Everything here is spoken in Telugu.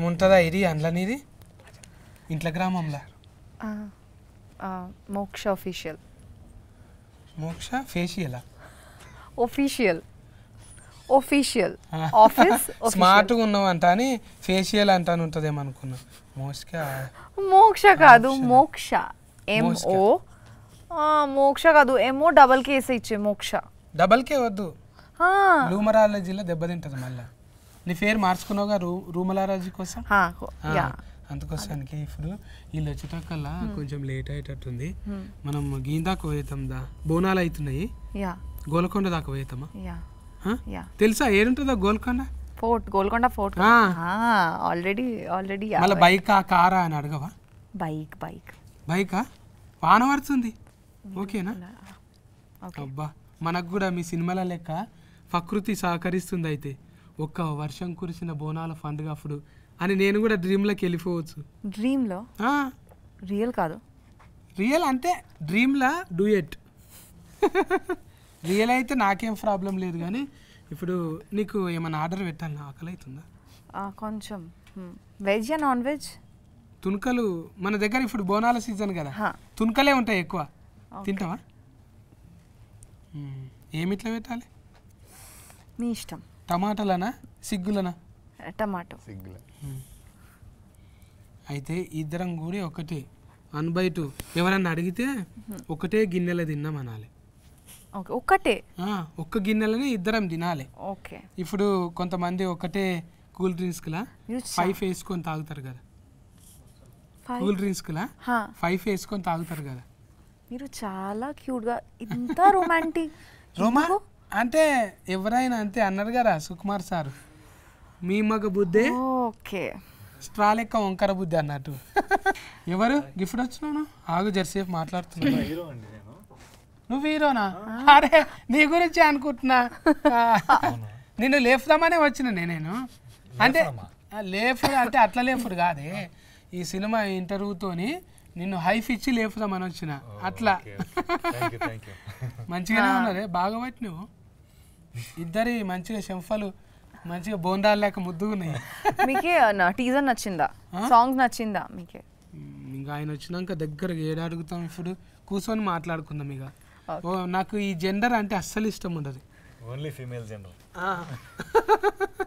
ఉంటుందా ఇది అందులోనిది ఇంట్లో గ్రామంలో ఆ, ఆ, మోక్ష ఒఫీషియల్ మోక్ష ఫేషియలా ఒఫీషియల్ ఒఫీషియల్ ఆఫీస్ స్మార్ట్గా ఉన్నావంట అని ఫేషియల్ అంటాను ఉంటుందేమో అనుకున్నా మోస్ట్గా మోక్ష కాదు మోక్ష ఎం మోక్ష. ఓ మోక్ష కాదు ఏమో డబల్ కేస్ ఇచ్చే మోక్ష డబల్కే వద్దు ఆ, రూమరాలజీలో దెబ్బతింటది మళ్ళా నీ పేరు మార్చుకున్నావుగా రూ రూమలాలజీ కోసం ఆ, ఆ, యా అందుకోసానికి ఇప్పుడు వీళ్ళు వచ్చేటక్కల్లా కొంచెం లేట్ అయ్యేటట్టుంది మనం గీందాకు పోయేతాం దా బోనాలు అవుతున్నాయి యా గోల్కొండ దాకా పోయేతామా యా ఆ? యా తెలుసా ఏడుంటుందా గోల్కొండ ఫోర్ట్ గోల్కొండ ఫోర్ట్ ఆ. ఆల్రెడీ ఆల్రెడీ మళ్ళీ బైకా కారా అని అడగవా బైక్ బైక్ బైకా వాన పడుతుంది ఓకేనా ఓకే అబ్బా మనకు కూడా మీ సినిమాల లెక్క ప్రకృతి సహకరిస్తుంది అయితే ఒక్క వర్షం కురిసిన బోనాల పండుగ అప్పుడు అని నేను కూడా డ్రీమ్లోకి వెళ్ళిపోవచ్చు డ్రీమ్లో ఆ, రియల్ కాదు రియల్ అంటే డ్రీమ్లా డూయెట్ రియల్ అయితే నాకేం ప్రాబ్లం లేదు కానీ ఇప్పుడు నీకు ఏమైనా ఆర్డర్ పెట్టాలి ఆకలి అవుతుందా ఆ, కొంచెం వెజ్ యా నాన్ వెజ్ తుణుకలు మన దగ్గర ఇప్పుడు బోనాల సీజన్ కదా హా. తుణుకలే ఉంటాయి ఎక్కువ తింటావా మ్మ్. ఏమిట్లా పెట్టాలి మీ ఇష్టం టమాటాలనా సిగ్గులనా టమాటో సిగ్గులే అయితే ఇద్దరం కూడా ఒకటే వన్ బై టూ ఎవరన్నా అడిగితే ఒకటే గిన్నెలో తిన్నాం అనాలి ఓకే ఒక్కటే ఆ, ఒక్క గిన్నెలని ఇద్దరం తినాలి ఓకే ఇప్పుడు కొంతమంది ఒకటే కూల్ డ్రింక్స్లా మీరు ఫైవ్ వేసుకొని తాగుతారు కదా ఫైవ్ కూల్ డ్రింక్స్లా హా, ఫైవ్ వేసుకొని తాగుతారు కదా మీరు చాలా క్యూట్గా ఇంత రొమాంటిక్ రోమా అంటే ఎవరైనా అంతే అన్నారు కదా సుకుమార్ సార్ మీ మగ బుద్ధే ఓకే స్ట్రా లెక్క వంకర బుద్ధి అన్నట్టు ఎవరు గిఫ్ట్ వచ్చినాను ఆగు జర్సేపు మాట్లాడుతున్నా హీరో అండి నేను నువ్వు హీరోనా అరే నీ గురించి అనుకుంటున్నా ఆ, నిన్ను లేపుదామనే వచ్చిన నేను అంటే ఆ, లేపుడు అంటే అట్లా లేపుడు కాదే ఈ సినిమా ఇంటర్వ్యూతోని నిన్ను హైఫ్ ఇచ్చి లేపుదామని వచ్చిన అట్లా థ్యాంక్ యూ థ్యాంక్ యూ మంచిగానే ఉన్నారే బాగా పట్టి నువ్వు ఇద్దరి మంచిగా చెంఫలు మంచిగా బోండాలు లేక ముద్దుగున్నాయి మీకే టీజర్ నచ్చిందా సాంగ్ నచ్చిందా మీకే ఉమ్, ఇంకా ఆయన వచ్చినాక దగ్గరగా ఏడు అడుగుతాం ఇప్పుడు కూర్చొని మాట్లాడుకుందాం ఇక ఓ నాకు ఈ జెండర్ అంటే అస్సలు ఇష్టం ఉండదు ఓన్లీ ఫీమేల్ జనరల్ ఆ.